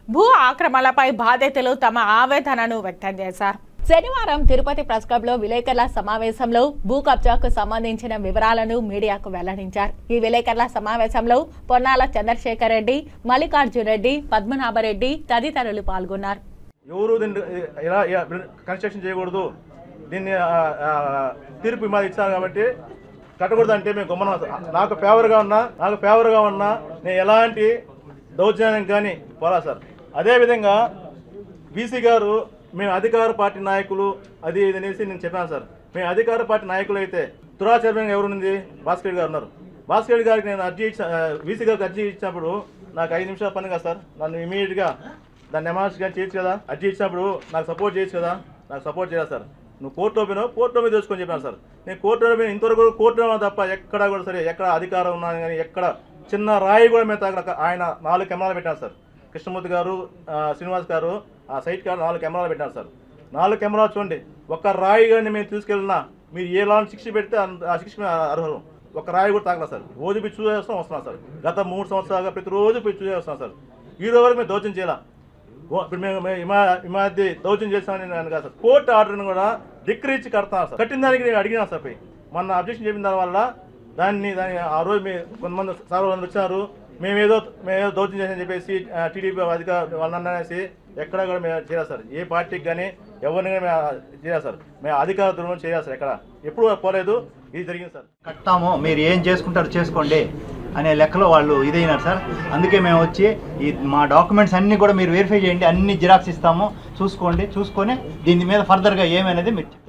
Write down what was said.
భూ ఆక్రమణలపై బాధితులు తమ ఆవేదనను వ్యక్తం చేశారు శనివారం తిరుపతి ప్రెస్ క్లబ్ లో విలేకరుల సమావేశంలో భూ కబ్జాకు సంబంధించిన వివరాలను మీడియాకు వెల్లడించారు ఈ విలేకరుల సమావేశంలో పొన్నాల చంద్రశేఖర్ రెడ్డి మల్లికార్జున్ రెడ్డి పద్మనాభరెడ్డి తదితరులు పాల్గొన్నారు ఎవరు దీన్ని ఇలా ఇలా కన్స్ట్రక్షన్ చేయకూడదు దీన్ని ఆ, ఆ, తీర్పు మాది ఇచ్చారు కాబట్టి కట్టకూడదు అంటే మేము గమ్మన నాకు ఫేవర్గా ఉన్నా నాకు ఫేవర్గా ఉన్నా నేను ఎలాంటి దౌర్జన్యం కానీ పోలా సార్ అదేవిధంగా బీసీ గారు మేము అధికార పార్టీ నాయకులు అది ఇది అనేసి నేను చెప్పాను సార్ మేము అధికార పార్టీ నాయకులు అయితే దురాచార్యంగా ఎవరుంది భాస్కర్ గారు ఉన్నారు భాస్కర్ గారికి నేను అర్జీ ఇచ్చా బీసీ గారికి అర్జీ ఇచ్చినప్పుడు నాకు ఐదు నిమిషాల పని కదా సార్ నన్ను ఇమీడియట్గా దాన్ని ఎమాన్స్ కానీ చేయొచ్చు కదా అర్జీ ఇచ్చినప్పుడు నాకు సపోర్ట్ చేయొచ్చు కదా నాకు సపోర్ట్ చేయాలి సార్ నువ్వు కోర్టులో పోయినావు కోర్టులో మీద తెలుసుకొని చెప్పాను సార్ నేను కోర్టులో పోయిన ఇంతవరకు కోర్టులో ఉన్నా తప్ప ఎక్కడ కూడా సరే ఎక్కడ అధికారం ఉన్నాను కానీ ఎక్కడ చిన్న రాయి కూడా మీద తాగల ఆయన నాలుగు కెమెరాలు పెట్టాను సార్ కృష్ణమూర్తి గారు ఆ, శ్రీనివాస్ గారు ఆ సైట్ కాడ నాలుగు కెమెరాలు పెట్టారు సార్ నాలుగు కెమెరాలు చూడండి ఒక రాయి కానీ మేము తీసుకెళ్ళినా మీరు ఏ లాంటి శిక్ష పెడితే అంత- ఆ శిక్ష మేము అర్హులం ఒక రాయి కూడా తాగలేదు సార్ రోజు పోయి చూసేస్తాం వస్తున్నాం సార్ గత మూడు సంవత్సరాలుగా ప్రతిరోజు పోయి చూసే వస్తున్నాం సార్ ఈ రోజు వరకు మేము దౌర్జన్యం చేయాల ఓ, ఇప్పుడు మేము మేము ఈ మా- ఈ మధ్య దౌర్జన్యం చేస్తామని నేను కాదు సార్ కోర్టు ఆర్డర్ని కూడా ధిక్కరించి కడతాను సార్ కట్టిన దానికి నేను అడిగినా సార్ పోయి మొన్న అబ్జెక్షన్ చెప్పిన దాని వల్ల దాన్ని దాన్ని ఆ రోజు మీ కొంతమంది సార్ వాళ్ళు వచ్చారు మేమేదో మేమేదో దౌర్జన్యం చేసామని చెప్పేసి టీడీపీ అధికార వాళ్ళని అనేసి ఎక్కడ కూడా మేము చేయాలి సార్ ఏ పార్టీకి కానీ ఎవరిని కానీ మేము చేయాలి సార్ మేము అధికార ధృవం చేయాలి సార్ ఎక్కడ ఎప్పుడు పోలేదు ఇది జరిగింది సార్ కట్టాము మీరు ఏం చేసుకుంటారో చేసుకోండి అనే లెక్కలో వాళ్ళు ఇదైనారు సార్ అందుకే మేము వచ్చి ఈ మా డాక్యుమెంట్స్ అన్నీ కూడా మీరు వెరిఫై చేయండి అన్ని జిరాక్స్ ఇస్తాము చూసుకోండి చూసుకొని దీని మీద ఫర్దర్గా ఏమనేది మీరు